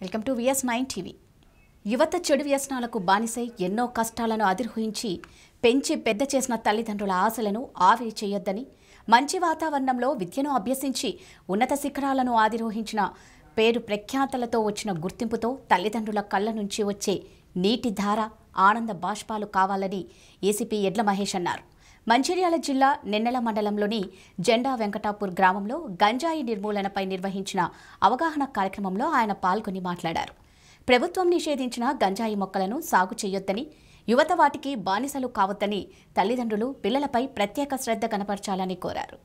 Welcome to VS nine TV యువత చెడు వ్యసనాలకు బానిసై ఎన్నో కష్టాలను అధిరోహించి పెంచి పెద్ద చేసిన తల్లిదండ్రుల ఆశలను ఆవిరి చేయొద్దని మంచి వాతావరణంలో విద్యను అభ్యసించి ఉన్నత శిఖరాలను ఆధిరోహించిన పేరు ప్రఖ్యాతలతో వచ్చిన గుర్తింపుతో తల్లిదండ్రుల కళ్ళ నుంచి వచ్చే నీటి ధార ఆనంద బాష్పాలు కావాలని ఏసీపీ ఎడ్ల మహేష్ అన్నారు మంచిర్యాల జిల్లా నిన్నెల మండలంలోని జెండా వెంకటాపూర్ గ్రామంలో గంజాయి నిర్మూలనపై నిర్వహించిన అవగాహన కార్యక్రమంలో ఆయన పాల్గొని మాట్లాడారు ప్రభుత్వం నిషేధించిన గంజాయి మొక్కలను సాగు చేయొద్దని యువత వాటికి బానిసలు కావద్దని తల్లిదండ్రులు పిల్లలపై ప్రత్యేక శ్రద్ధ కనపరచాలని కోరారు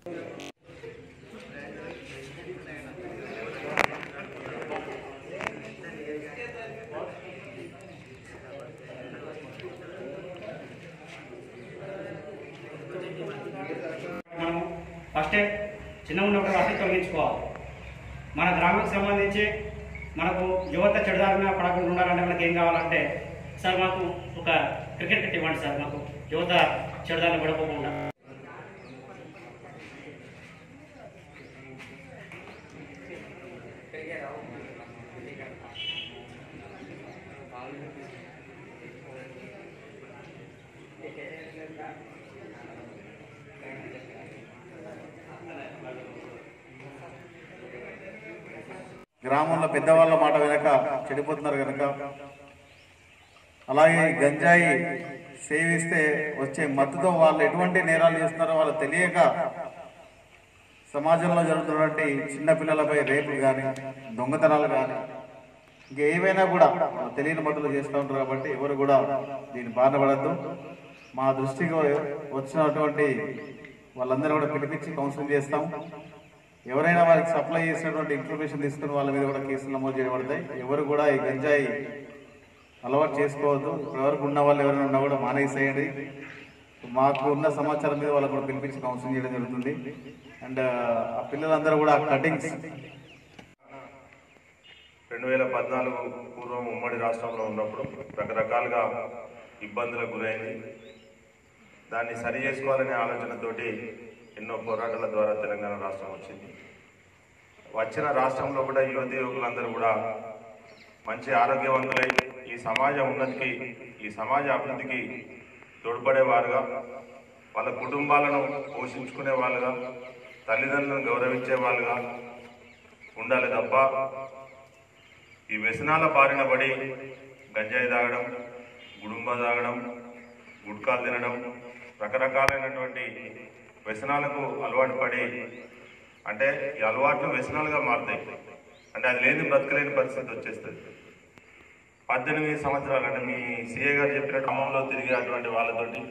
మనం ఫస్టే చిన్న ఉన్నప్పుడు అసలు తొలగించుకోవాలి మన గ్రామానికి సంబంధించి మనకు యువత చెడుదారిన పడకుండా ఉండాలంటే మనకి ఏం కావాలంటే సార్ మాకు ఒక క్రికెట్ కిట్ ఇవ్వండి సార్ మాకు యువత చెడుదారిన పడకుండా గ్రామంలో పెద్దవాళ్ళ మాట వెనక చెడిపోతున్నారు కనుక అలాగే ఈ గంజాయి సేవిస్తే వచ్చే మత్తుతో వాళ్ళు ఎటువంటి నేరాలు చేస్తున్నారో వాళ్ళు తెలియక సమాజంలో జరుగుతున్నటువంటి చిన్న పిల్లలపై రేపులు కానీ దొంగతనాలు కానీ ఇంకా ఏవైనా కూడా వాళ్ళు తెలియని మత్తులు చేస్తూ ఉంటారు కాబట్టి ఎవరు కూడా దీన్ని బాధపడద్దు మా దృష్టికి వచ్చినటువంటి వాళ్ళందరూ కూడా పిలిపించి కౌన్సిలింగ్ చేస్తాం ఎవరైనా వారికి సప్లై చేసినటువంటి ఇన్ఫర్మేషన్ తీసుకుని వాళ్ళ మీద కూడా కేసులు నమోదు చేయబడతాయి ఎవరు కూడా ఈ గంజాయి అలవాటు చేసుకోవద్దు ఇప్పటివరకు ఉన్న వాళ్ళు ఎవరైనా ఉన్నా కూడా మానేసేయండి మాకు ఉన్న సమాచారం మీద వాళ్ళకు కూడా పిలిపించి కౌన్సిలింగ్ చేయడం జరుగుతుంది అండ్ ఆ పిల్లలందరూ కూడా కటింగ్స్ రెండు వేల పద్నాలుగు పూర్వం ఉమ్మడి రాష్ట్రంలో ఉన్నప్పుడు రకరకాలుగా ఇబ్బందులకు గురైంది దాన్ని సరి చేసుకోవాలనే ఆలోచనతోటి ఎన్నో పోరాటాల ద్వారా తెలంగాణ రాష్ట్రం వచ్చింది వచ్చిన రాష్ట్రంలో కూడా యువతి యువకులందరూ కూడా మంచి ఆరోగ్యవంతులై ఈ సమాజ ఉన్నతికి ఈ సమాజ అభివృద్ధికి తోడ్పడేవారుగా వాళ్ళ కుటుంబాలను పోషించుకునే వాళ్ళుగా తల్లిదండ్రులను గౌరవించే వాళ్ళుగా ఉండాలి తప్ప ఈ వ్యసనాల బారిన పడి గంజాయి తాగడం గుడుంబ తాగడం గుట్కాలు తినడం రకరకాలైనటువంటి వ్యసనాలకు అలవాటు పడి అంటే ఈ అలవాట్లు వ్యసనాలుగా మారుతాయి అంటే అది లేని బ్రతకలేని పరిస్థితి వచ్చేస్తుంది పద్దెనిమిది సంవత్సరాలు అంటే మీ సీఏ గారు చెప్పినట్టు అమ్మంలో తిరిగే అటువంటి వాళ్ళతోటి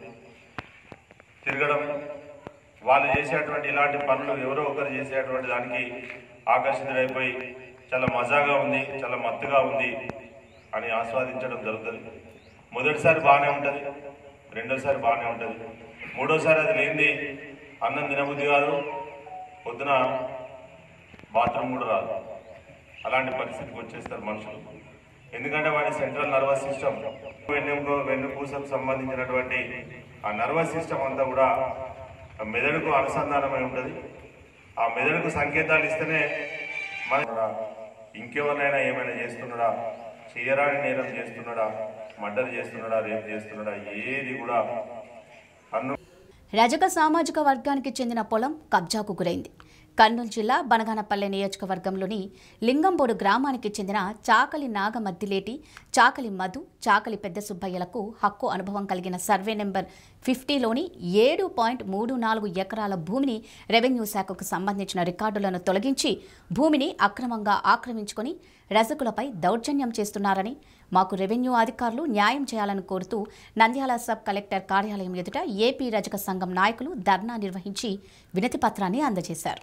తిరగడం వాళ్ళు చేసేటువంటి ఇలాంటి పనులు ఎవరో ఒకరు చేసేటువంటి దానికి ఆకర్షితులైపోయి చాలా మజాగా ఉంది చాలా మత్తుగా ఉంది అని ఆస్వాదించడం జరుగుతుంది మొదటిసారి బాగానే ఉంటుంది రెండోసారి బాగానే ఉంటుంది మూడోసారి అది లేనిది అన్నం తినబుద్ధి కాదు పొద్దున బాత్రూమ్ కూడా రాదు అలాంటి పరిస్థితికి వచ్చేస్తారు మనుషులు ఎందుకంటే వాడి సెంట్రల్ నర్వస్ సిస్టమ్ వెన్నెముక వెన్నుపూసకు సంబంధించినటువంటి ఆ నర్వస్ సిస్టమ్ అంతా కూడా ఆ మెదడుకు అనుసంధానమై ఉంటుంది ఆ మెదడుకు సంకేతాలు ఇస్తేనే మన ఇంకెవరినైనా ఏమైనా చేస్తున్నాడా చేయరాని నేరం చేస్తున్నాడా మర్డర్ చేస్తున్నాడా రేపు చేస్తున్నాడా ఏది కూడా అన్ను రజక సామాజిక వర్గానికి చెందిన పొలం కబ్జాకు గురైంది కర్నూలు జిల్లా బనగానపల్లె నియోజకవర్గంలోని లింగంబోడు గ్రామానికి చెందిన చాకలి నాగమద్దిలేటి చాకలి మధు చాకలి పెద్ద సుబ్బయ్యలకు హక్కు అనుభవం కలిగిన సర్వే నెంబర్ ఫిఫ్టీలోని ఏడు పాయింట్ మూడు నాలుగు ఎకరాల భూమిని రెవెన్యూ శాఖకు సంబంధించిన రికార్డులను తొలగించి భూమిని అక్రమంగా ఆక్రమించుకొని రజకులపై దౌర్జన్యం చేస్తున్నారని మాకు రెవెన్యూ అధికారులు న్యాయం చేయాలని కోరుతూ నంద్యాల సబ్ కలెక్టర్ కార్యాలయం ఎదుట ఏపీ రజక సంఘం నాయకులు ధర్నా నిర్వహించి వినతి పత్రాన్ని అందజేశారు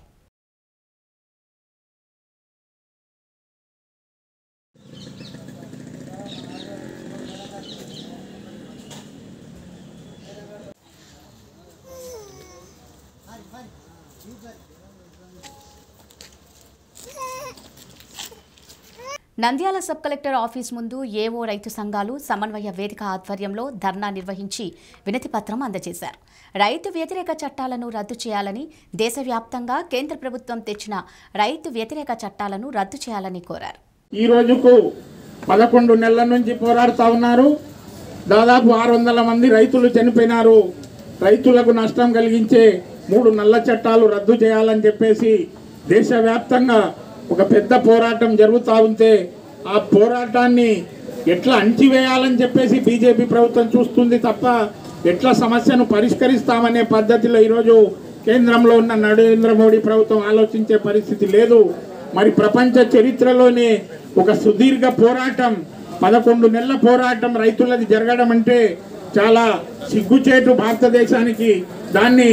నంద్యాల సబ్ కలెక్టర్ ఆఫీస్ ముందు ఏవో రైతు సంఘాలు సమన్వయ వేదిక ఆధ్వర్యంలో ధర్నా నిర్వహించి వినతి పత్రం అందజేశారు రైతు వ్యతిరేక చట్టాలను రద్దు చేయాలని దేశవ్యాప్తంగా కేంద్ర ప్రభుత్వం తెచ్చిన రైతు వ్యతిరేక చట్టాలను రద్దు చేయాలని కోరారు ఈ రోజుకు పదకొండు నెలల నుంచి పోరాడుతూ ఉన్నారు దాదాపు ఆరు వందల మంది రైతులు చనిపోయినారు రైతులకు నష్టం కలిగించే మూడు నల్ల చట్టాలు రద్దు చేయాలని చెప్పేసి దేశవ్యాప్తంగా ఒక పెద్ద పోరాటం జరుగుతూ ఉంటే ఆ పోరాటాన్ని ఎట్లా అణిచివేయాలని చెప్పేసి బీజేపీ ప్రభుత్వం చూస్తుంది తప్ప ఎట్లా సమస్యను పరిష్కరిస్తామనే పద్ధతిలో ఈరోజు కేంద్రంలో ఉన్న నరేంద్ర మోడీ ప్రభుత్వం ఆలోచించే పరిస్థితి లేదు మరి ప్రపంచ చరిత్రలోనే ఒక సుదీర్ఘ పోరాటం పదకొండు నెలల పోరాటం రైతులది జరగడం అంటే చాలా సిగ్గుచేటు భారతదేశానికి దాన్ని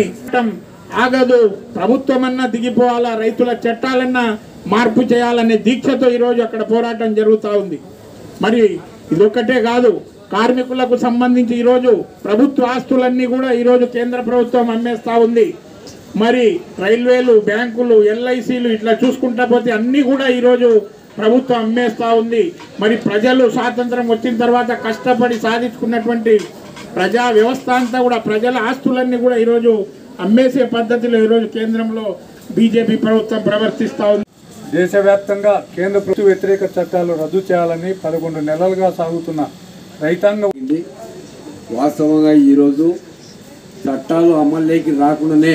ఆగదు ప్రభుత్వం అన్నా దిగిపోవాలా రైతుల చట్టాలన్నా మార్పు చేయాలనే దీక్షతో ఈరోజు అక్కడ పోరాటం జరుగుతూ ఉంది మరి ఇదొక్కటే కాదు కార్మికులకు సంబంధించి ఈరోజు ప్రభుత్వ ఆస్తులన్నీ కూడా ఈరోజు కేంద్ర ప్రభుత్వం అమ్మేస్తా ఉంది మరి రైల్వేలు బ్యాంకులు ఎల్ఐసీలు ఇట్లా చూసుకుంటా పోతే అన్నీ కూడా ఈరోజు ప్రభుత్వం అమ్మేస్తా ఉంది మరి ప్రజలు స్వాతంత్రం వచ్చిన తర్వాత కష్టపడి సాధించుకున్నటువంటి ప్రజా వ్యవస్థ అంతా కూడా ప్రజల ఆస్తులన్నీ కూడా ఈరోజు అమ్మేసే పద్ధతిలో ఈరోజు కేంద్రంలో బీజేపీ ప్రభుత్వం ప్రవర్తిస్తూ ఉంది దేశవ్యాప్తంగా కేంద్ర ప్రభుత్వ వ్యతిరేక చట్టాలు రద్దు చేయాలని పదకొండు నెలలుగా సాగుతున్న రైతాంగం ఉంది వాస్తవంగా ఈరోజు చట్టాలు అమల్లోకి రాకుండానే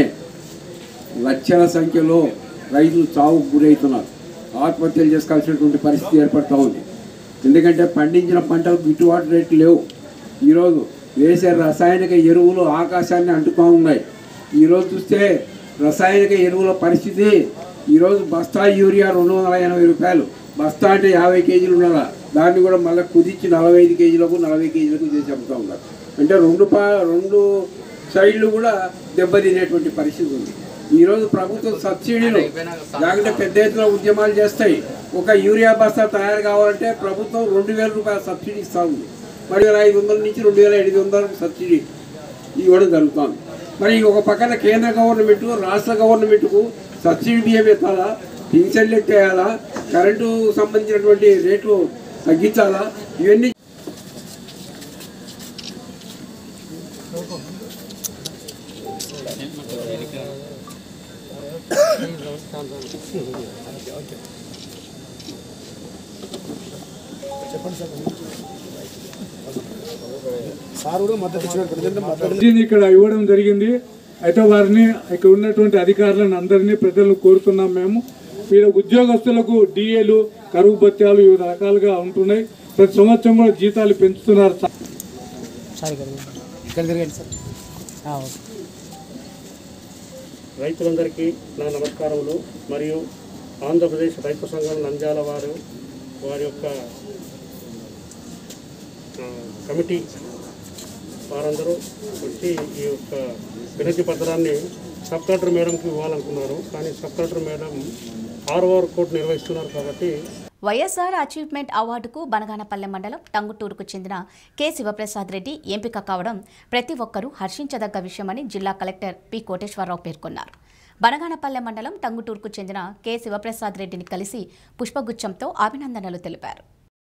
లక్షల సంఖ్యలో రైతులు చావుకు గురవుతున్నారు ఆత్మహత్యలు చేసుకోవాల్సినటువంటి పరిస్థితి ఏర్పడుతూ ఉంది ఎందుకంటే పండించిన పంటలకు గిట్టుబాటు రేట్లు లేవు ఈరోజు వేసే రసాయనిక ఎరువులు ఆకాశాన్ని అంటుతూ ఉన్నాయి ఈరోజు చూస్తే రసాయనిక ఎరువుల పరిస్థితి ఈరోజు బస్తా యూరియా రెండు వందల ఎనభై రూపాయలు బస్తా అంటే యాభై కేజీలు ఉండాలి దాన్ని కూడా మళ్ళీ కుదించి నలభై ఐదు కేజీలకు నలభై కేజీలకు చేసి అమ్ముతూ ఉన్నారు అంటే రెండు పా రెండు సైడ్లు కూడా దెబ్బతినేటువంటి పరిస్థితి ఉంది ఈరోజు ప్రభుత్వం సబ్సిడీలు లేకుంటే పెద్ద ఎత్తున ఉద్యమాలు చేస్తాయి ఒక యూరియా బస్తా తయారు కావాలంటే ప్రభుత్వం రెండు వేల రూపాయల సబ్సిడీ ఇస్తూ ఉంది మరి వేల ఐదు వందల నుంచి రెండు వేల ఎనిమిది వందల సబ్సిడీ ఇవ్వడం జరుగుతుంది మరి ఒక పక్కన కేంద్ర గవర్నమెంట్ రాష్ట్ర గవర్నమెంట్కు సబ్సిడీ బియ్యం ఎత్తాలా పింఛన్లు ఎత్తేయాలా కరెంటు సంబంధించినటువంటి రేట్లు తగ్గించాలా ఇవన్నీ అర్జీని ఇక్కడ ఇవ్వడం జరిగింది అయితే వారిని ఇక్కడ ఉన్నటువంటి అధికారులను అందరినీ ప్రజలను కోరుతున్నాం మేము వీళ్ళ ఉద్యోగస్తులకు డిఏలు కరువు భత్యాలు వివిధ రకాలుగా ఉంటున్నాయి ప్రతి సంవత్సరం కూడా జీతాలు పెంచుతున్నారు రైతులందరికీ నా నమస్కారములు మరియు ఆంధ్రప్రదేశ్ రైతు సంఘం నంద్యాల వారు వారి యొక్క ఆ, కమిటీ వారందరూ వచ్చి ఈ యొక్క వినతి పత్రాన్ని సబ్ కలెక్టర్ మేడంకి ఇవ్వాలనుకున్నారు కానీ sub collector madam ROR court నిర్వహిస్తున్నారు కాబట్టి వైఎస్ఆర్ అచీవ్మెంట్ అవార్డుకు బనగానపల్లె మండలం టంగుటూరుకు చెందిన కె శివప్రసాద్ రెడ్డి ఎంపిక కావడం ప్రతి ఒక్కరూ హర్షించదగ్గ విషయమని జిల్లా కలెక్టర్ పి కోటేశ్వరరావు పేర్కొన్నారు బనగానపల్లె మండలం టంగుటూరుకు చెందిన కె శివప్రసాద్ రెడ్డిని కలిసి పుష్పగుచ్చంతో అభినందనలు తెలిపారు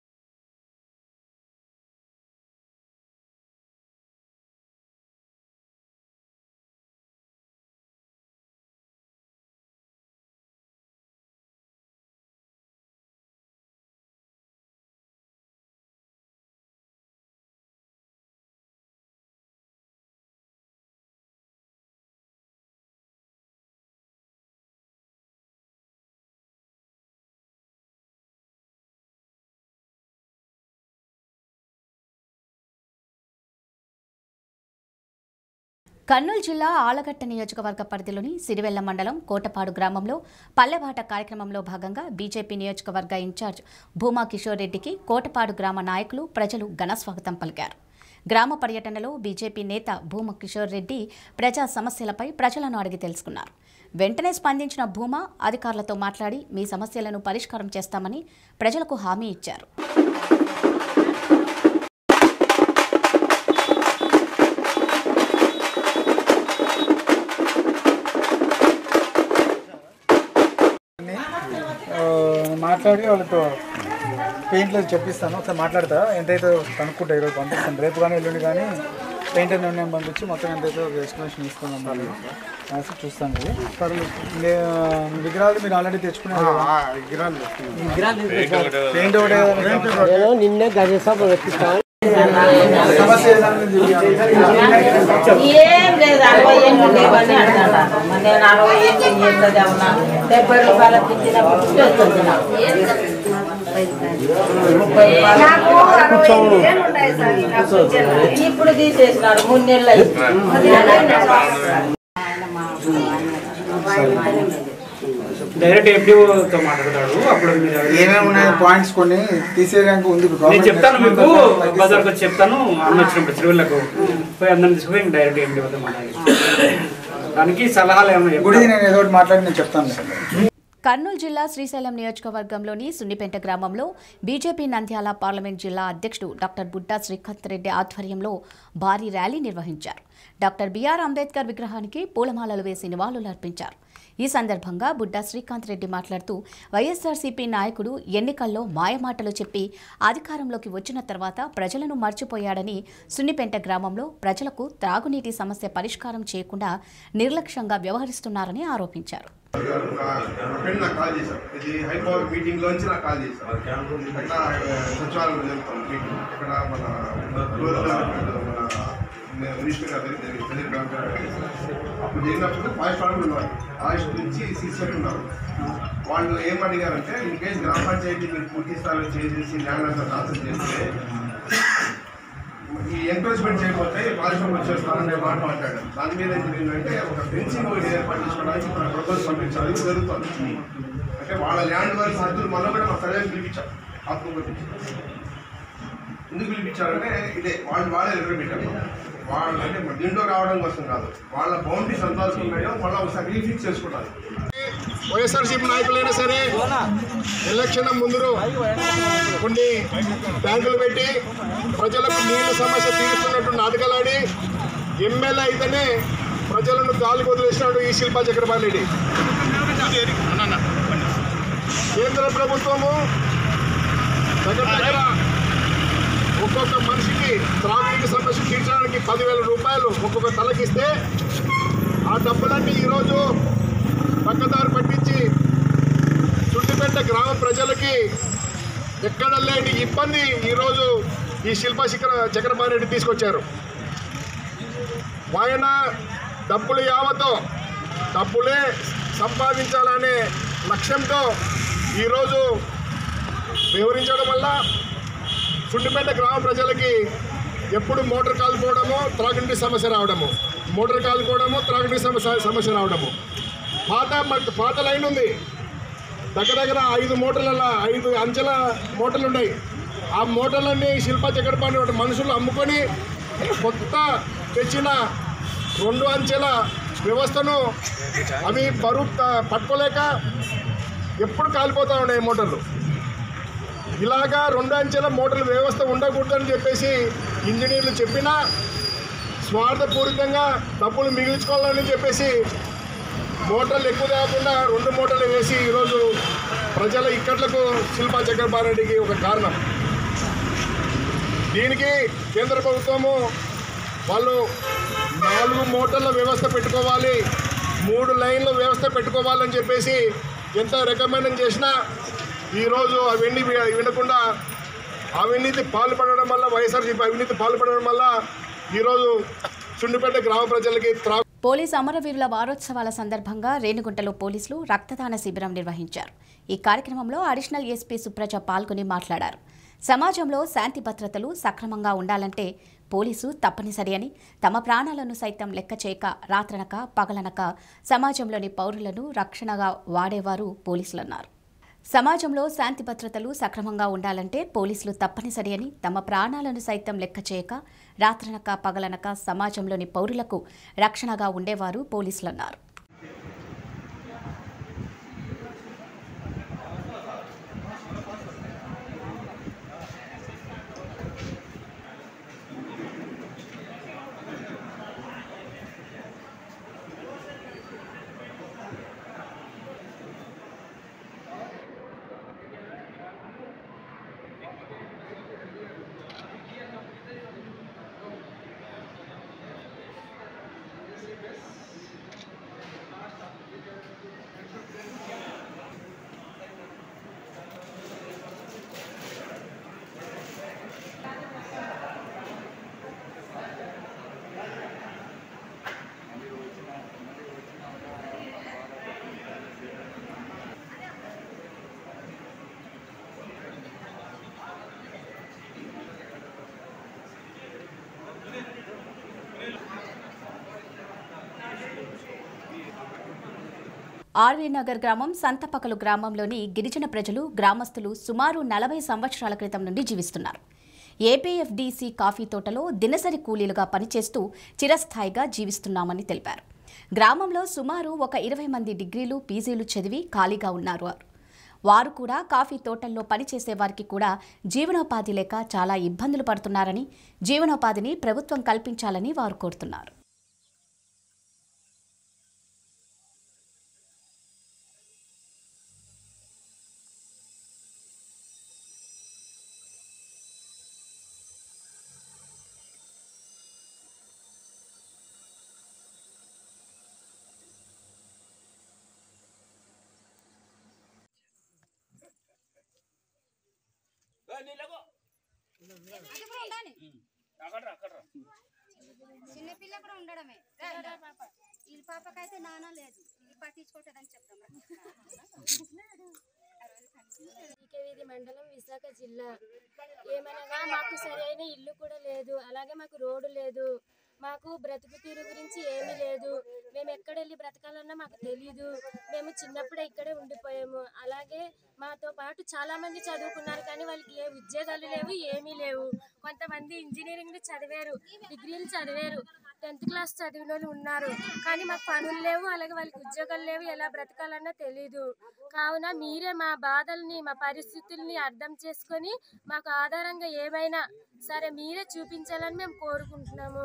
కర్నూలు జిల్లా ఆలగట్ట నియోజకవర్గ పరిధిలోని సిరివెల్ల మండలం కోటపాడు గ్రామంలో పల్లెబాట కార్యక్రమంలో భాగంగా బీజేపీ నియోజకవర్గ ఇన్ఛార్జ్ భూమా కిషోర్ రెడ్డికి కోటపాడు గ్రామ నాయకులు ప్రజలు ఘన స్వాగతం పలికారు గ్రామ పర్యటనలో బీజేపీ నేత భూమా కిషోర్ రెడ్డి ప్రజా సమస్యలపై ప్రజలను అడిగి తెలుసుకున్నారు వెంటనే స్పందించిన భూమా అధికారులతో మాట్లాడి మీ సమస్యలను పరిష్కారం చేస్తామని ప్రజలకు హామీ ఇచ్చారు ఆ, మాట్లాడి వాళ్ళతో పెయింట్లు చెప్పిస్తాను ఒకసారి మాట్లాడతా ఎంతైతే కనుక్కుంటా ఈరోజు పంపిస్తాను రేపు కానీ ఎల్లుండి కానీ పెయింటర్ నిర్ణయం పంపించి మొత్తం ఎంతైతే ఒక ఎస్టిమేషన్ ఇస్తున్నాం వాళ్ళు రాసి చూస్తాను ఇది లే- విగ్రహాలు మీరు ఆల్రెడీ తెచ్చుకున్నారు కదా? పెయింట్ ఒకటే కదా? నిన్నే గజేసాబు పెట్టిస్తాను సమస్య ఏదైనా ఏం లేదు అరవై ఏళ్ళు లేవని అంటున్నారు మరి నేను అరవై ఏళ్ళు చేస్తుంది అవునా డెబ్బై రూపాయలకి ఇచ్చినప్పుడు చేస్తుంది నాకు. ముప్పై రూపాయలు ఇప్పుడు తీసేసినారు మూడు నెలలు డైరెక్ట్ ఎంపీఓతో మాట్లాడతాడు అప్పుడు మీరు ఏమేమి ఉన్నాయి పాయింట్స్ కొన్ని తీసేయడానికి ఉంది నేను చెప్తాను మీకు బజార్కి వచ్చి చెప్తాను అన్న వచ్చినప్పుడు చెరువులకు పోయి అందరిని తీసుకుపోయి డైరెక్ట్ ఎంపీఓతో మాట్లాడి దానికి సలహాలు ఏమైనా గుడి చెప్తాను. నేను ఏదో ఒకటి మాట్లాడి నేను చెప్తాను కర్నూలు జిల్లా శ్రీశైలం నియోజకవర్గంలోని సున్నిపేట గ్రామంలో బీజేపీ నంద్యాల పార్లమెంట్ జిల్లా అధ్యక్షుడు డాక్టర్ బుడ్డా శ్రీకాంత్ రెడ్డి ఆధ్వర్యంలో భారీ ర్యాలీ నిర్వహించారు డాక్టర్ బిఆర్ అంబేద్కర్ విగ్రహానికి పూలమాలలు వేసి నివాళులర్పించారు ఈ సందర్భంగా బుడ్డా శ్రీకాంత్ రెడ్డి మాట్లాడుతూ వైఎస్ఆర్సీపీ నాయకుడు ఎన్నికల్లో మాయమాటలు చెప్పి అధికారంలోకి వచ్చిన తర్వాత ప్రజలను మర్చిపోయాడని సున్నిపెంట గ్రామంలో ప్రజలకు త్రాగునీటి సమస్య పరిష్కారం చేయకుండా నిర్లక్ష్యంగా వ్యవహరిస్తున్నారని ఆరోపించారు ఫ్రెండ్ నాకు కాల్ చేశారు ఇది హై పవర్ మీటింగ్ లోంచి నాకు కాల్ చేశారు అట్లా సచివాలయం జరుగుతుంది మీటింగ్ ఇక్కడ మన మన మినిస్టర్ గారి దగ్గర జరిగింది ప్రజెంట్ డాక్టర్ గారు. అప్పుడు జరిగినప్పుడు ఫారెస్ట్ వాళ్ళు ఉన్నారు ఫారెస్ట్ నుంచి సీసీఎల్ ఉన్నారు వాళ్ళు ఏం అడిగారంటే ఇన్ కేసు గ్రామ పంచాయతీ మీరు పూర్తి స్థాయిలో చేసేసి ల్యాండ్ అంతా ట్రాన్స్ఫర్ చేస్తే ఈ ఎంకరేజ్మెంట్ చేయకపోతే పారిశ్రామిక వచ్చేస్తారనే మాట మాట్లాడారు దాని మీద ఏం జరిగిందంటే ఒక ఫెన్సింగ్ ఒకటి ఏర్పాటు చేసుకోవడానికి మన ప్రపోజల్ పంపించారు ఇది జరుగుతుంది అంటే వాళ్ళ ల్యాండ్ వారి హద్దులు మనం కూడా మా సర్వే పిలిపించారు ఆత్మహత్య ఎందుకు పిలిపించారంటే ఇదే వాళ్ళు వాళ్ళే లెటర్ పెట్టారు వాళ్ళు అంటే మన దీంట్లో రావడం కోసం కాదు వాళ్ళ బౌండరీస్ ఎంత వరకు ఉన్నాయో మళ్ళీ ఒకసారి రీఫిక్స్ చేసుకుంటారు వైఎస్ఆర్సీపీ నాయకులైనా సరే ఎలక్షన్ ముందు కొన్ని బ్యాంకులు పెట్టి ప్రజలకు నీళ్ళ సమస్య తీరుస్తున్నట్టు నాటకాలాడి ఎమ్మెల్యే అయితేనే ప్రజలను గాలికి వదిలేసినాడు ఈ శిల్పా చక్రపాణి రెడ్డి కేంద్ర ప్రభుత్వము దగ్గర దగ్గర ఒక్కొక్క మనిషికి త్రాగునీటి సమస్య తీర్చడానికి పదివేల రూపాయలు ఒక్కొక్క తలకిస్తే ఆ డబ్బులన్నీ ఈరోజు పక్కదారి పట్టించి చుట్టుపెట్ట గ్రామ ప్రజలకి ఎక్కడ లేని ఇబ్బంది ఈరోజు ఈ శిల్ప శిఖర చక్రపాణి రెడ్డి తీసుకొచ్చారు ఆయన డబ్బులు యావతో డబ్బులే సంపాదించాలనే లక్ష్యంతో ఈరోజు వివరించడం వల్ల చుట్టుపేట గ్రామ ప్రజలకి ఎప్పుడు మోటార్ కాలిపోవడము త్రాగునీటి సమస్య రావడము మోటార్ కాలిపోవడము త్రాగునీటి సమస్య సమస్య రావడము పాత మ- పాత లైన్ ఉంది దగ్గర దగ్గర ఐదు మోటార్ల ఐదు అంచెల మోటార్లు ఉన్నాయి ఆ మోటార్లన్నీ శిల్ప చక్రపాణి వాటి మనుషులు అమ్ముకొని కొత్త తెచ్చిన రెండు అంచెల వ్యవస్థను అవి బరువు త- పట్టుకోలేక ఎప్పుడు కాలిపోతూ ఉన్నాయి మోటార్లు ఇలాగా రెండు అంచెల మోటార్ల వ్యవస్థ ఉండకూడదని చెప్పేసి ఇంజనీర్లు చెప్పినా స్వార్థపూరితంగా డబ్బులు మిగిల్చుకోవాలని చెప్పేసి మోటార్లు ఎక్కువ కాకుండా రెండు మోటార్లు వేసి ఈరోజు ప్రజల ఇక్కట్లకు శిల్పా చక్రపారెడ్డికి ఒక కారణం దీనికి కేంద్ర ప్రభుత్వము వాళ్ళు నాలుగు మోటార్ల వ్యవస్థ పెట్టుకోవాలి మూడు లైన్ల వ్యవస్థ పెట్టుకోవాలని చెప్పేసి ఎంత రికమెండ్ చేసినా ఈరోజు అవన్నీ వి- వినకుండా అవినీతి పాల్పడడం వల్ల వైఎస్ఆర్సీపీ అవినీతి పాల్పడడం వల్ల ఈరోజు చుండిపేట గ్రామ ప్రజలకి త్రా పోలీస్ అమరవీరుల వారోత్సవాల సందర్భంగా రేణిగుంటలో పోలీసులు రక్తదాన శిబిరం నిర్వహించారు ఈ కార్యక్రమంలో అడిషనల్ ఎస్పీ సుప్రజ పాల్గొని మాట్లాడారు సమాజంలో శాంతి భద్రతలు సక్రమంగా ఉండాలంటే పోలీసు తప్పనిసరి అని తమ ప్రాణాలను సైతం లెక్క చేయక రాత్రనక పగలనక సమాజంలోని పౌరులను రక్షణగా వాడేవారు పోలీసులన్నారు సమాజంలో శాంతి భద్రతలు సక్రమంగా ఉండాలంటే పోలీసులు తప్పనిసరి అని తమ ప్రాణాలను సైతం లెక్క చేయక రాత్రనక పగలనక సమాజంలోని పౌరులకు రక్షణగా ఉండేవారు పోలీసులన్నారు ఆర్వీ నగర్ గ్రామం సంతపకలు గ్రామంలోని గిరిజన ప్రజలు గ్రామస్తులు సుమారు నలభై సంవత్సరాల క్రితం నుండి జీవిస్తున్నారు ఏపీఎఫ్డీసీ కాఫీ తోటలో దినసరి కూలీలుగా పనిచేస్తూ చిరస్థాయిగా జీవిస్తున్నామని తెలిపారు గ్రామంలో సుమారు ఒక ఇరవై మంది డిగ్రీలు పీజీలు చదివి ఖాళీగా ఉన్నారు వారు వారు కూడా కాఫీ తోటల్లో పనిచేసే వారికి కూడా జీవనోపాధి లేక చాలా ఇబ్బందులు పడుతున్నారని జీవనోపాధిని ప్రభుత్వం కల్పించాలని వారు కోరుతున్నారు చిన్నపిల్ల కూడా ఉండడమే ఈ పాపకైతే నాన్న లేదు ఈ పట్టించుకోవట్లేదని చెప్తాం వీధి మండలం విశాఖ జిల్లా ఏమనగా మాకు సరైన ఇల్లు కూడా లేదు అలాగే మాకు రోడ్డు లేదు మాకు బ్రతుకు తీరు గురించి ఏమీ లేదు మేము ఎక్కడ వెళ్ళి బ్రతకాలన్నా మాకు తెలీదు మేము చిన్నప్పుడే ఇక్కడే ఉండిపోయాము అలాగే మాతో పాటు చాలా మంది చదువుకున్నారు కానీ వాళ్ళకి ఏ ఉద్యోగాలు లేవు ఏమీ లేవు కొంతమంది ఇంజనీరింగ్ చదివారు డిగ్రీలు చదివారు టెన్త్ క్లాస్ చదివిన వాళ్ళు ఉన్నారు కానీ మాకు పనులు లేవు అలాగే వాళ్ళకి ఉద్యోగాలు లేవు ఎలా బ్రతకాలన్నా తెలీదు కావున మీరే మా బాధల్ని మా పరిస్థితుల్ని అర్థం చేసుకొని మాకు ఆధారంగా ఏమైనా సరే మీరే చూపించాలని మేము కోరుకుంటున్నాము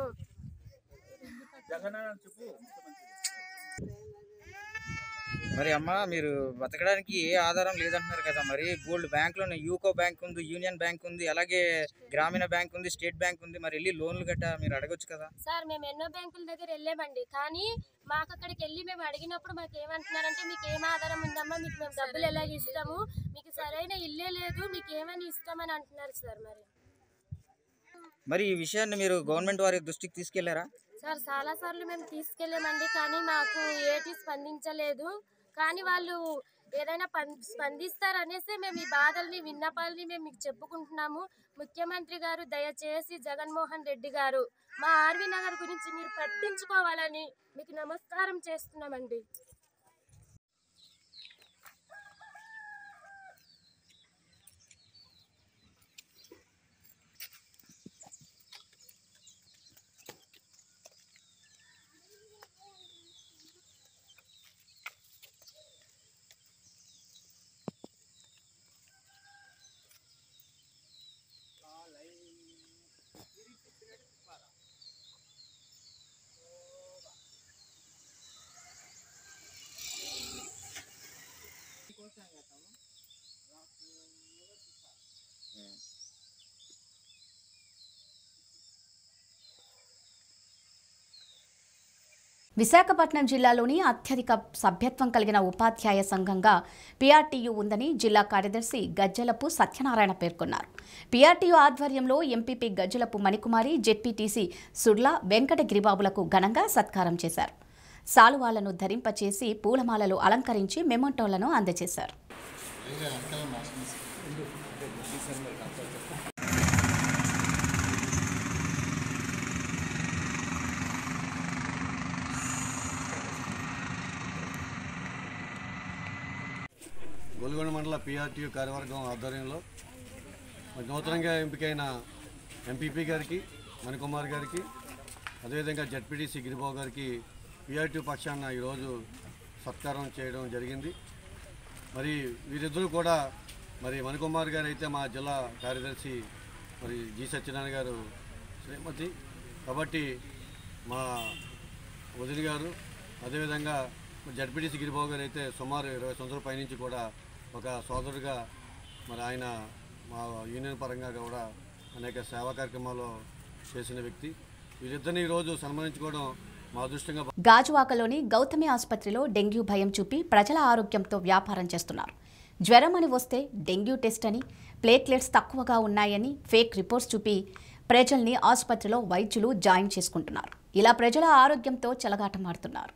మరి అమ్మ మీరు బతకడానికి ఏ ఆధారం లేదంటున్నారు కదా మరి గోల్డ్ బ్యాంక్ లో యూకో బ్యాంక్ ఉంది యూనియన్ బ్యాంక్ ఉంది అలాగే గ్రామీణ బ్యాంక్ ఉంది స్టేట్ బ్యాంక్ ఉంది మరి వెళ్ళి లోన్లు గట్ట మీరు అడగొచ్చు కదా సార్ మేము ఎన్నో బ్యాంకుల దగ్గర వెళ్ళామండి కానీ మాకు అక్కడికి వెళ్ళి మేము అడిగినప్పుడు మాకు ఏమంటున్నారంటే మీకు ఏం ఆధారం ఉందమ్మా మీకు మేము డబ్బులు ఎలాగ ఇస్తాము మీకు సరైన ఇల్లే లేదు మీకు ఏమని ఇస్తామని అంటున్నారు సార్ మరి మరి ఈ విషయాన్ని మీరు గవర్నమెంట్ వారి దృష్టికి తీసుకెళ్లారా సార్ చాలా సార్లు మేము తీసుకెళ్ళామండి కానీ మాకు ఏటి స్పందించలేదు కానీ వాళ్ళు ఏదైనా పం- స్పందిస్తారనేసి మేము ఈ బాధల్ని విన్నపాలని మేము మీకు చెప్పుకుంటున్నాము ముఖ్యమంత్రి గారు దయచేసి జగన్మోహన్ రెడ్డి గారు మా ఆర్వి నగర్ గురించి మీరు పట్టించుకోవాలని మీకు నమస్కారం చేస్తున్నామండి విశాఖపట్నం జిల్లాలోని అత్యధిక సభ్యత్వం కలిగిన ఉపాధ్యాయ సంఘంగా పీఆర్టీయూ ఉందని జిల్లా కార్యదర్శి గజ్జలపు సత్యనారాయణ పేర్కొన్నారు పీఆర్టీయూ ఆధ్వర్యంలో ఎంపీపీ గజ్జలపు మణికుమారి జెడ్పీటీసీ సుర్లా వెంకట గిరిబాబులకు ఘనంగా సత్కారం చేశారు సాలువాలను ధరింపచేసి పూలమాలలు అలంకరించి మెమోటోలను అందజేశారు గొల్గొండ మండల పిఆర్టీయూ కార్యవర్గం ఆధ్వర్యంలో మరి నూతనంగా ఎంపికైన ఎంపీపీ గారికి మణికుమార్ గారికి అదేవిధంగా జడ్పీటీసీ గిరిబాబు గారికి పిఆర్టీ పక్షాన ఈరోజు సత్కారం చేయడం జరిగింది మరి వీరిద్దరూ కూడా మరి మణికుమార్ గారు అయితే మా జిల్లా కార్యదర్శి మరి జి సత్యనారాయణ గారు శ్రీమతి కాబట్టి మా వదిలి గారు అదేవిధంగా జడ్పీటీసీ గిరిబాబు గారు అయితే సుమారు ఇరవై సంవత్సరాల పైనుంచి కూడా ఒక సోదరుడిగా మరి ఆయన మా యూనియన్ పరంగా కూడా అనేక సేవా కార్యక్రమాలు చేసిన వ్యక్తి వీరిద్దరిని ఈరోజు సన్మానించుకోవడం మా అదృష్టంగా గాజువాకలోని గౌతమి ఆసుపత్రిలో డెంగ్యూ భయం చూపి ప్రజల ఆరోగ్యంతో వ్యాపారం చేస్తున్నారు జ్వరం అని వస్తే డెంగ్యూ టెస్ట్ అని ప్లేట్లెట్స్ తక్కువగా ఉన్నాయని ఫేక్ రిపోర్ట్స్ చూపి ప్రజల్ని ఆసుపత్రిలో వైద్యులు జాయిన్ చేసుకుంటున్నారు ఇలా ప్రజల ఆరోగ్యంతో చెలగాటమాడుతున్నారు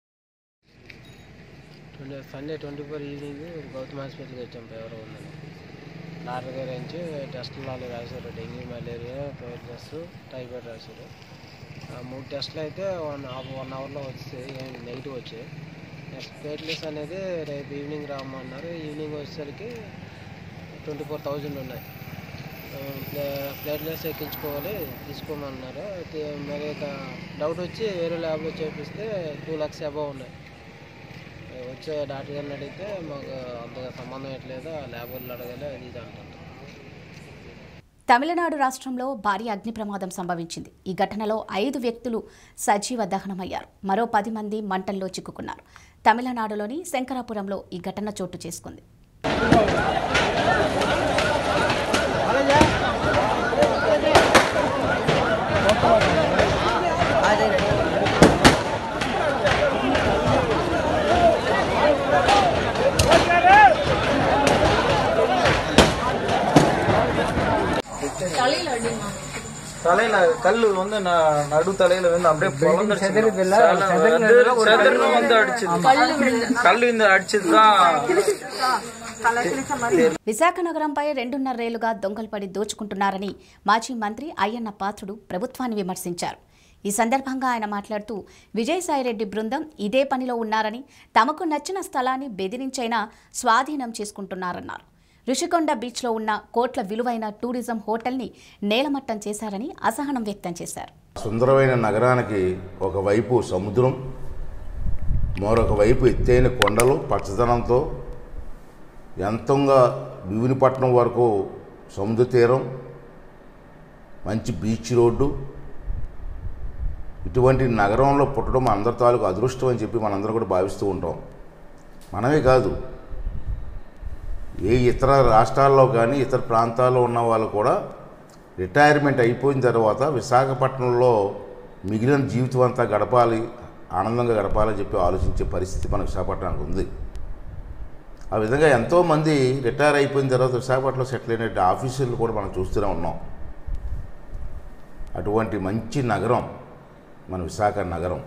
twenty Sunday twenty four evening Gautam హాస్పిటల్కి వచ్చాం ఫీవర్ ఉందని డాక్టర్ గారు నుంచి టెస్టులు వాళ్ళు రాశారు డెంగ్యూ మలేరియా టెస్ట్ టైఫాయిడ్ రాశారు ఆ మూడు టెస్టులు అయితే వన్ హాఫ్ వన్ అవర్లో వచ్చాయి నెగిటివ్ వచ్చాయి ప్లేట్లెస్ అనేది రేపు ఈవినింగ్ రామన్నారు ఈవినింగ్ వచ్చేసరికి ట్వంటీ ఫోర్ థౌజండ్ ఉన్నాయి ఆ, ప్లే ప్లేట్లెస్ ఎక్కించుకోవాలి తీసుకోమన్నారు అయితే మరి ఇక డౌట్ వచ్చి వేరే ల్యాబ్లో చేపిస్తే టూ ల్యాక్స్ అబవ్ ఉన్నాయి వచ్చే డాక్టర్ గారిని అడిగితే మాకు అంతగా సంబంధం ఎట్లేదు ఆ ల్యాబ్ వాళ్ళు అడగాలి అది ఇది అంటారు తమిళనాడు రాష్ట్రంలో భారీ అగ్ని ప్రమాదం సంభవించింది ఈ ఘటనలో ఐదు వ్యక్తులు సజీవ దహనమయ్యారు మరో పది మంది మంటల్లో చిక్కుకున్నారు తమిళనాడులోని శంకరాపురంలో ఈ ఘటన చోటు చేసుకుంది தலையில கல்லு வந்து ந- நடு தலையில வந்து அப்படியே பொழந்துருச்சு. செதறுதுல்ல? சால செதறுனதுல வந்து ஒரு செதறுன வந்து அடிச்சது கல்லு இந்த அடிச்சதுதான் విశాఖ నగరంపై రెండున్నరేళ్లుగా దొంగలు పడి దోచుకుంటున్నారని మాజీ మంత్రి అయ్యన్న పాత్రుడు ప్రభుత్వాన్ని విమర్శించారు ఈ సందర్భంగా ఆయన మాట్లాడుతూ విజయసాయిరెడ్డి బృందం ఇదే పనిలో ఉన్నారని తమకు నచ్చిన స్థలాన్ని బెదిరించైనా స్వాధీనం చేసుకుంటున్నారన్నారు ఋషికొండ బీచ్లో ఉన్న కోట్ల విలువైన టూరిజం హోటల్ని నేలమట్టం చేశారని అసహనం వ్యక్తం చేశారు సుందరమైన నగరానికి ఒకవైపు సముద్రం మరొక వైపు ఎత్తైన కొండలు పచ్చదనంతో ఎంతంగా భీమునిపట్నం వరకు సముద్ర తీరం మంచి బీచ్ రోడ్డు ఇటువంటి నగరంలో పుట్టడం అందరి తాలూకు అదృష్టం అని చెప్పి మనందరం కూడా భావిస్తూ ఉంటాం మనమే కాదు ఏ ఇతర రాష్ట్రాల్లో కానీ ఇతర ప్రాంతాల్లో ఉన్న వాళ్ళు కూడా రిటైర్మెంట్ అయిపోయిన తర్వాత విశాఖపట్నంలో మిగిలిన జీవితం అంతా గడపాలి ఆనందంగా గడపాలని చెప్పి ఆలోచించే పరిస్థితి మన విశాఖపట్నానికి ఉంది ఆ విధంగా ఎంతోమంది రిటైర్ అయిపోయిన తర్వాత విశాఖపట్నంలో సెటిల్ అయిన ఆఫీసర్లు కూడా మనం చూస్తూనే ఉన్నాం అటువంటి మంచి నగరం మన విశాఖ నగరం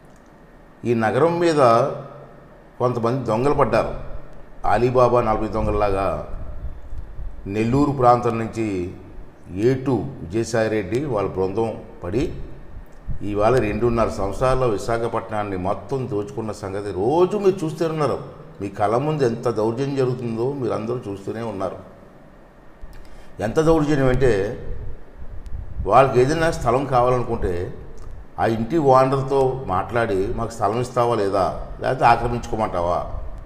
ఈ నగరం మీద కొంతమంది దొంగలు పడ్డారు అలీబాబా నలభై దొంగలలాగా నెల్లూరు ప్రాంతం నుంచి ఏటు విజయసాయిరెడ్డి వాళ్ళ బృందం పడి ఇవాళ రెండున్నర సంవత్సరాల్లో విశాఖపట్నాన్ని మొత్తం దోచుకున్న సంగతి రోజు మీరు చూస్తూనే ఉన్నారు మీ కళ్ళ ముందు ఎంత దౌర్జన్యం జరుగుతుందో మీరు అందరూ చూస్తూనే ఉన్నారు ఎంత దౌర్జన్యం అంటే వాళ్ళకి ఏదైనా స్థలం కావాలనుకుంటే ఆ ఇంటి ఓనర్తో మాట్లాడి మాకు స్థలం ఇస్తావా లేదా లేకపోతే ఆక్రమించుకోమంటావా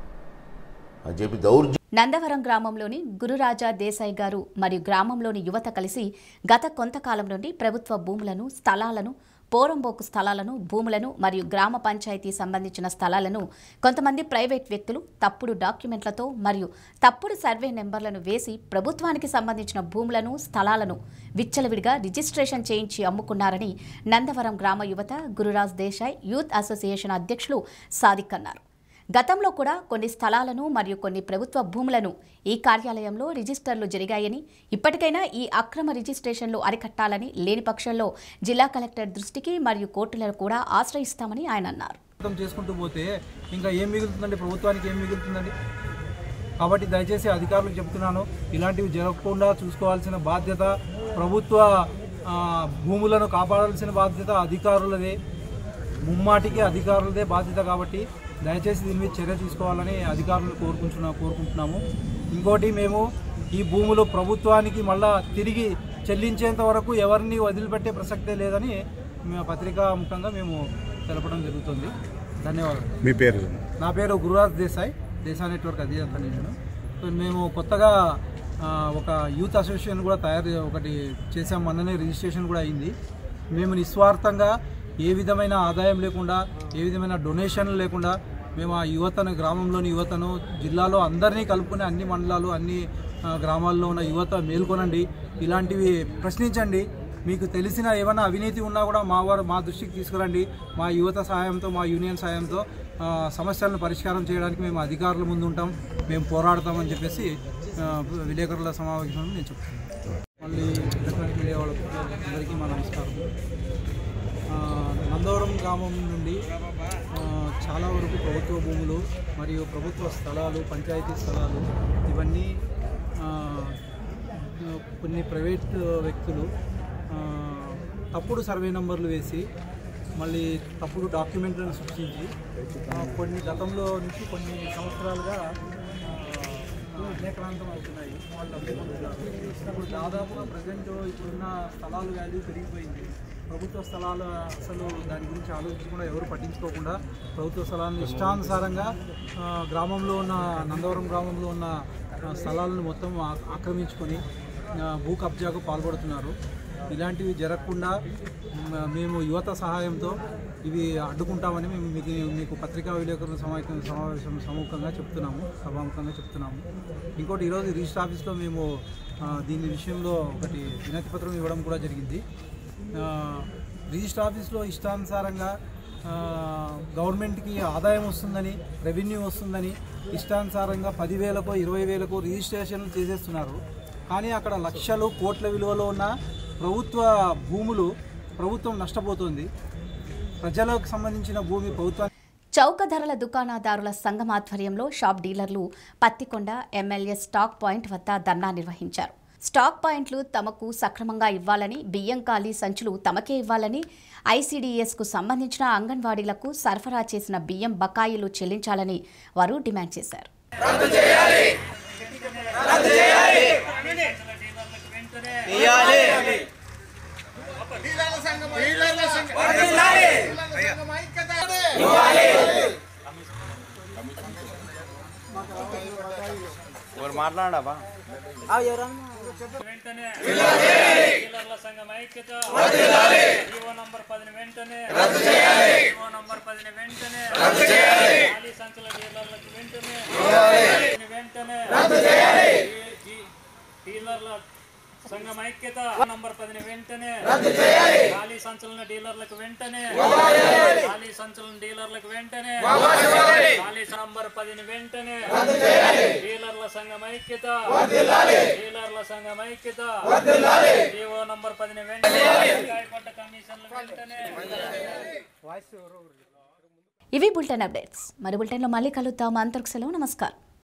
అని చెప్పి దౌర్జన్యం నందవరం గ్రామంలోని గురురాజా దేశాయ్ గారు మరియు గ్రామంలోని యువత కలిసి గత కొంతకాలం నుండి ప్రభుత్వ భూములను స్థలాలను పోరంబోకు స్థలాలను భూములను మరియు గ్రామ పంచాయతీ సంబంధించిన స్థలాలను కొంతమంది ప్రైవేట్ వ్యక్తులు తప్పుడు డాక్యుమెంట్లతో మరియు తప్పుడు సర్వే నెంబర్లను వేసి ప్రభుత్వానికి సంబంధించిన భూములను స్థలాలను విచ్చలవిడిగా రిజిస్ట్రేషన్ చేయించి అమ్ముకున్నారని నందవరం గ్రామ యువత గురురాజ్ దేశాయ్ యూత్ అసోసియేషన్ అధ్యక్షులు సాదిక్ అన్నారు గతంలో కూడా కొన్ని స్థలాలను మరియు కొన్ని ప్రభుత్వ భూములను ఈ కార్యాలయంలో రిజిస్టర్లు జరిగాయని ఇప్పటికైనా ఈ అక్రమ రిజిస్ట్రేషన్లు అరికట్టాలని లేని పక్షంలో జిల్లా కలెక్టర్ దృష్టికి మరియు కోర్టులను కూడా ఆశ్రయిస్తామని ఆయన అన్నారు అర్థం చేసుకుంటూ పోతే ఇంకా ఏం మిగులుతుందండి ప్రభుత్వానికి ఏం మిగులుతుందండి కాబట్టి దయచేసి అధికారులకు చెప్తున్నాను ఇలాంటివి జరగకుండా చూసుకోవాల్సిన బాధ్యత ప్రభుత్వ ఆ, భూములను కాపాడాల్సిన బాధ్యత అధికారులదే ముమ్మాటికి అధికారులదే బాధ్యత కాబట్టి దయచేసి దీని మీద చర్య తీసుకోవాలని అధికారులను కోరుకుంటున్నా కోరుకుంటున్నాము ఇంకోటి మేము ఈ భూములు ప్రభుత్వానికి మళ్ళా తిరిగి చెల్లించేంత వరకు ఎవరిని వదిలిపెట్టే ప్రసక్తే లేదని మేము పత్రికా ముఖంగా మేము తెలపడం జరుగుతుంది ధన్యవాదాలు మీ పేరు నా పేరు గురురాజ్ దేశాయ్ దేశా నెట్వర్క్ అధినేత నేను సో మేము కొత్తగా ఆ, ఒక యూత్ అసోసియేషన్ కూడా తయారు ఒకటి చేసాం మొన్ననే రిజిస్ట్రేషన్ కూడా అయింది మేము నిస్వార్థంగా ఏ విధమైన ఆదాయం లేకుండా ఏ విధమైన డొనేషన్లు లేకుండా మేము ఆ యువతను గ్రామంలోని యువతను జిల్లాలో అందరినీ కలుపుకుని అన్ని మండలాలు అన్ని ఆ, గ్రామాల్లో ఉన్న యువత మేల్కొనండి ఇలాంటివి ప్రశ్నించండి మీకు తెలిసిన ఏమైనా అవినీతి ఉన్నా కూడా మా వారు మా దృష్టికి తీసుకురండి మా యువత సహాయంతో మా యూనియన్ సహాయంతో ఆ, సమస్యలను పరిష్కారం చేయడానికి మేము అధికారుల ముందు ఉంటాం మేము పోరాడతామని చెప్పేసి ఆ, విలేకరుల సమావేశంలో నేను చెప్తున్నాను మళ్ళీ ఎలక్ట్రానిక్ మీడియా వాళ్ళకి అందరికీ మా నమస్కారం ఆ, నందవరం గ్రామం నుండి ఆ, చాలా వరకు ప్రభుత్వ భూములు మరియు ప్రభుత్వ స్థలాలు పంచాయతీ స్థలాలు ఇవన్నీ ఆ, కొన్ని ప్రైవేట్ వ్యక్తులు ఆ, తప్పుడు సర్వే నంబర్లు వేసి మళ్ళీ తప్పుడు డాక్యుమెంట్లను సృష్టించి ఆ, కొన్ని గతంలో నుంచి కొన్ని సంవత్సరాలుగా ఆ, అనేకరాంతం అవుతున్నాయి వాళ్ళు డబ్బులు పొందుతున్నారు ఇప్పుడు దాదాపుగా ప్రజెంట్ ఇప్పుడున్న స్థలాలు వాల్యూ పెరిగిపోయింది ప్రభుత్వ స్థలాలు అసలు దాని గురించి ఆలోచించకుండా ఎవరు పట్టించుకోకుండా ప్రభుత్వ స్థలాలను ఇష్టానుసారంగా ఆ, గ్రామంలో ఉన్న నందవరం గ్రామంలో ఉన్న ఆ, స్థలాలను మొత్తం ఆ- ఆక్రమించుకొని ఆ, భూ కబ్జాకు పాల్పడుతున్నారు ఇలాంటివి జరగకుండా మ- మేము యువత సహాయంతో ఇవి అడ్డుకుంటామని మేము మీకు మీకు పత్రికా విలేకరుల సమావేశం సమావేశం సముఖంగా చెప్తున్నాము సభాముఖంగా చెప్తున్నాము ఇంకోటి ఈరోజు రిజిస్టర్ ఆఫీస్లో మేము ఆ, దీని విషయంలో ఒకటి వినతి పత్రం ఇవ్వడం కూడా జరిగింది ఆ, రిజిస్టర్ ఆఫీస్లో ఇష్టానుసారంగా ఆ, గవర్నమెంట్కి ఆదాయం వస్తుందని రెవెన్యూ వస్తుందని ఇష్టానుసారంగా పదివేలకు ఇరవై వేలకు రిజిస్ట్రేషన్లు చేసేస్తున్నారు కానీ అక్కడ లక్షలు కోట్ల విలువలో ఉన్న ప్రభుత్వ భూములు ప్రభుత్వం నష్టపోతుంది ప్రజలకు సంబంధించిన భూమి ప్రభుత్వం చౌక ధరల దుకాణదారుల సంఘం ఆధ్వర్యంలో షాప్ డీలర్లు పత్తికొండ ఎమ్మెల్యే స్టాక్ పాయింట్ వద్ద ధర్నా నిర్వహించారు స్టాక్ పాయింట్లు తమకు సక్రమంగా ఇవ్వాలని బియ్యం ఖాళీ సంచులు తమకే ఇవ్వాలని ఐసీడీఎస్కు సంబంధించిన అంగన్వాడీలకు సరఫరా చేసిన బియ్యం బకాయిలు చెల్లించాలని వారు డిమాండ్ చేశారు ఎవరు మాట్లాడబా వెంటనే డీలర్ల సంఘం ఐక్యత జీవో నంబర్ పదిని వెంటనే జీవో నంబర్ పదిని వెంటనే ఖాళీ సంచుల డీలర్లకు వెంటనే వెంటనే జీ- జీ- డీలర్ల సంఘం ఐక్యత నంబర్ పదిని వెంటనే ఖాళీ సంచులన డీలర్లకు వెంటనే ఖాళీ సంచులన డీలర్లకు వెంటనే ఖాళీ నంబర్ పదిని వెంటనే డీలర్ల సంఘం ఐక్యత డీలర్ల సంఘం ఐక్యత జీవో నంబర్ పదిని వెంటనే గాయపడ్డ కమిషన్లు వెంటనే ఇవి బులెటిన్ అప్డేట్స్ మరి బులెటిన్లో మళ్ళీ కలుద్దాం అంతరికి సెలవు నమస్కారం